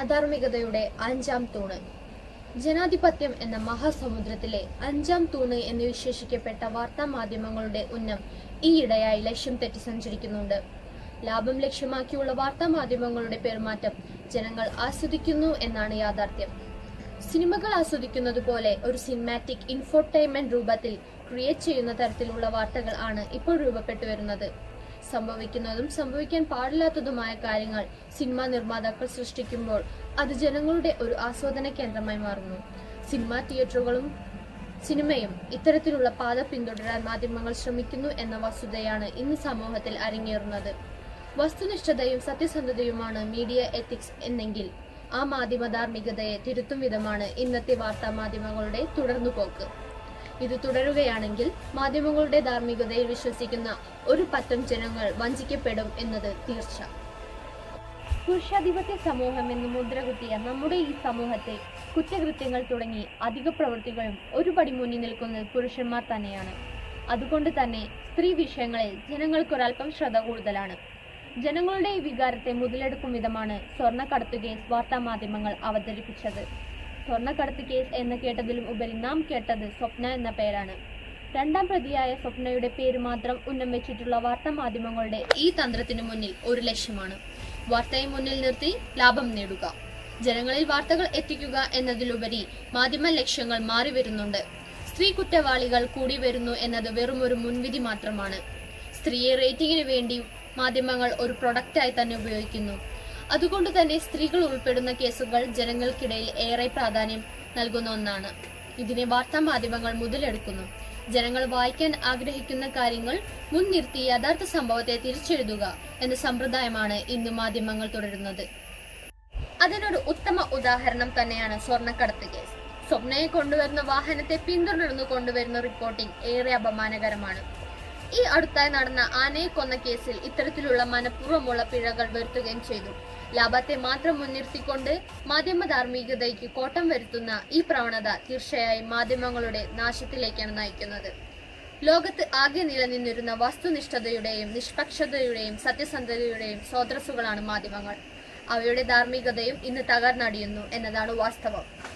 അധാർമികതയുടെ അഞ്ചാം തൂണ് ജനാധിപത്യം എന്ന മഹാസമുദ്രത്തിലെ അഞ്ചാം തൂണ് എന്ന് വിശേഷിക്കപ്പെട്ട വാർത്താ മാധ്യമങ്ങളുടെ ഉന്നം ഈയിടെയായി ലക്ഷ്യം തെറ്റി സഞ്ചരിക്കുന്നുണ്ട് ലാഭം ലക്ഷ്യമാക്കിയുള്ള വാർത്താ മാധ്യമങ്ങളുടെ പെരുമാറ്റം ജനങ്ങൾ ആസ്വദിക്കുന്നു എന്നാണ് യാഥാർത്ഥ്യം സിനിമകൾ ആസ്വദിക്കുന്നത് പോലെ ഒരു സിനിമാറ്റിക് ഇൻഫോർടൈൻമെന്റ് രൂപത്തിൽ ക്രിയേറ്റ് ചെയ്യുന്ന തരത്തിലുള്ള വാർത്തകൾ ആണ് ഇപ്പോൾ രൂപപ്പെട്ടു വരുന്നത് സംഭവിക്കുന്നതും സംഭവിക്കാൻ പാടില്ലാത്തതുമായ കാര്യങ്ങൾ സിനിമാ നിർമ്മാതാക്കൾ സൃഷ്ടിക്കുമ്പോൾ അത് ജനങ്ങളുടെ ഒരു ആസ്വാദന കേന്ദ്രമായി മാറുന്നു സിനിമാ തിയേറ്ററുകളും സിനിമയും ഇത്തരത്തിലുള്ള പാത പിന്തുടരാൻ മാധ്യമങ്ങൾ ശ്രമിക്കുന്നു എന്ന വസ്തുതയാണ് ഇന്ന് സമൂഹത്തിൽ അരങ്ങേറുന്നത് വസ്തുനിഷ്ഠതയും സത്യസന്ധതയുമാണ് മീഡിയ എത്തിക്സ് എന്നെങ്കിൽ ആ മാധ്യമ ധാർമ്മികതയെ തിരുത്തും വിധമാണ് ഇന്നത്തെ വാർത്താ മാധ്യമങ്ങളുടെ തുടർന്നുപോക്ക് ഇത് തുടരുകയാണെങ്കിൽ മാധ്യമങ്ങളുടെ ധാർമ്മികതയിൽ വിശ്വസിക്കുന്ന ഒരു പറ്റം ജനങ്ങൾ വഞ്ചിക്കപ്പെടും എന്നത് തീർച്ച പുരുഷാധിപത്യ സമൂഹം എന്ന് മുദ്രകുത്തിയ നമ്മുടെ ഈ സമൂഹത്തെ കുറ്റകൃത്യങ്ങൾ തുടങ്ങി അധിക പ്രവൃത്തികളും ഒരു പടി മുന്നിൽ നിൽക്കുന്നത് പുരുഷന്മാർ തന്നെയാണ് അതുകൊണ്ട് തന്നെ സ്ത്രീ വിഷയങ്ങളിൽ ജനങ്ങൾക്കൊരൽപ്പം ശ്രദ്ധ കൂടുതലാണ് ജനങ്ങളുടെ ഈ വികാരത്തെ മുതലെടുക്കും വിധമാണ് സ്വർണ്ണക്കടത്ത് കേസ് വാർത്താ മാധ്യമങ്ങൾ അവതരിപ്പിച്ചത് സ്വർണ്ണക്കടത്ത് കേസ് എന്ന് കേട്ടതിലും ഉപരി നാം കേട്ടത് സ്വപ്ന എന്ന പേരാണ് രണ്ടാം പ്രതിയായ സ്വപ്നയുടെ പേര് മാത്രം ഉന്നം വെച്ചിട്ടുള്ള വാർത്താ മാധ്യമങ്ങളുടെ ഈ തന്ത്രത്തിന് മുന്നിൽ ഒരു ലക്ഷ്യമാണ് വാർത്തയെ മുന്നിൽ നിർത്തി ലാഭം നേടുക ജനങ്ങളിൽ വാർത്തകൾ എത്തിക്കുക എന്നതിലുപരി മാധ്യമ ലക്ഷ്യങ്ങൾ മാറി വരുന്നുണ്ട് സ്ത്രീ കുറ്റവാളികൾ കൂടി വരുന്നു എന്നത് വെറും ഒരു മുൻവിധി മാത്രമാണ് സ്ത്രീയെ റേറ്റിംഗിന് വേണ്ടി മാധ്യമങ്ങൾ ഒരു പ്രൊഡക്റ്റായി തന്നെ ഉപയോഗിക്കുന്നു അതുകൊണ്ട് തന്നെ സ്ത്രീകൾ ഉൾപ്പെടുന്ന കേസുകൾ ജനങ്ങൾക്കിടയിൽ ഏറെ പ്രാധാന്യം നൽകുന്ന ഒന്നാണ് ഇതിനെ വാർത്താ മാധ്യമങ്ങൾ മുതലെടുക്കുന്നു ജനങ്ങൾ വായിക്കാൻ ആഗ്രഹിക്കുന്ന കാര്യങ്ങൾ മുൻനിർത്തി യഥാർത്ഥ സംഭവത്തെ തിരിച്ചെഴുതുക എന്ന സമ്പ്രദായമാണ് ഇന്ന് മാധ്യമങ്ങൾ തുടരുന്നത് അതിനൊരു ഉത്തമ ഉദാഹരണം തന്നെയാണ് സ്വർണ്ണക്കടത്ത് കേസ് സ്വപ്നയെ കൊണ്ടുവരുന്ന വാഹനത്തെ പിന്തുടർന്നു കൊണ്ടുവരുന്ന റിപ്പോർട്ടിംഗ് ഏറെ അപമാനകരമാണ് ഈ അടുത്തായി നടന്ന ആനയെ കൊന്ന കേസിൽ ഇത്തരത്തിലുള്ള മനഃപൂർവ്വമുള്ള പിഴകൾ വരുത്തുകയും ചെയ്തു ലാഭത്തെ മാത്രം മുൻനിർത്തിക്കൊണ്ട് മാധ്യമ ധാർമ്മികതയ്ക്ക് കോട്ടം വരുത്തുന്ന ഈ പ്രവണത തീർച്ചയായും മാധ്യമങ്ങളുടെ നാശത്തിലേക്കാണ് നയിക്കുന്നത് ലോകത്ത് ആകെ നിലനിന്നിരുന്ന വസ്തുനിഷ്ഠതയുടെയും നിഷ്പക്ഷതയുടെയും സത്യസന്ധതയുടെയും സ്രോതസ്സുകളാണ് മാധ്യമങ്ങൾ അവയുടെ ധാർമ്മികതയും ഇന്ന് തകർന്നടിയുന്നു എന്നതാണ് വാസ്തവം